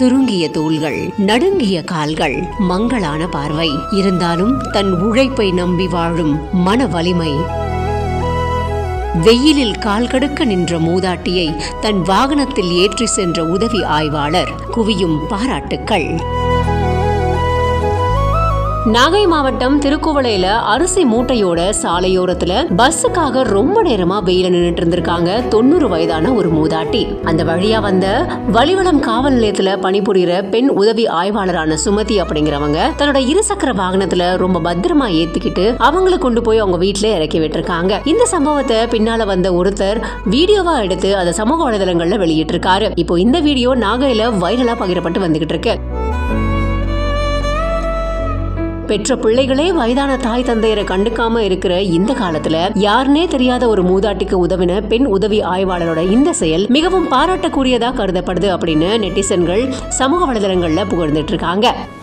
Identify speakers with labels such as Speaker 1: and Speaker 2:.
Speaker 1: சுருங்கிய தோள்கள் நடுங்கிய கால்கள் மங்களான பார்வை இருந்தாலும் தன் உழைப்பை நம்பி வாழும் மன வலிமை வெயிலில் கால் கடுக்க நின்ற மூதாட்டியை தன் வாகனத்தில் ஏற்றி சென்ற உதவி ஆய்வாளர் குவியும் பாராட்டுக்கள் நாகை மாவட்டம் திருக்குவளையில அரிசி மூட்டையோட சாலையோரத்துல பஸ்ஸுக்காக ரொம்ப நேரமா வெயில நின்னுட்டு இருந்திருக்காங்க தொண்ணூறு வயதான ஒரு மூதாட்டி அந்த வழியா வந்த வலிவளம் காவல் நிலையத்துல பணிபுரியிற பெண் உதவி ஆய்வாளரான சுமதி அப்படிங்கிறவங்க தன்னோட இருசக்கர வாகனத்துல ரொம்ப பத்திரமா ஏத்திக்கிட்டு அவங்கள கொண்டு போய் அவங்க வீட்டுல இறக்கி விட்டுருக்காங்க இந்த சம்பவத்தை பின்னால வந்த ஒருத்தர் வீடியோவா எடுத்து அதை சமூக வலைதளங்கள்ல வெளியிட்டு இருக்காரு இப்போ இந்த வீடியோ நாகையில வைரலா பகிரப்பட்டு வந்துகிட்டு இருக்கு பெற்ற பிள்ளைகளே வயதான தாய் தந்தையரை கண்டுக்காம இருக்கிற இந்த காலத்துல யாருனே தெரியாத ஒரு மூதாட்டிக்கு உதவின பெண் உதவி ஆய்வாளரோட இந்த செயல் மிகவும் பாராட்டக்கூடியதா கருதப்படுது அப்படின்னு நெட்டிசன்கள் சமூக வலைதளங்கள்ல புகழ்ந்துட்டு இருக்காங்க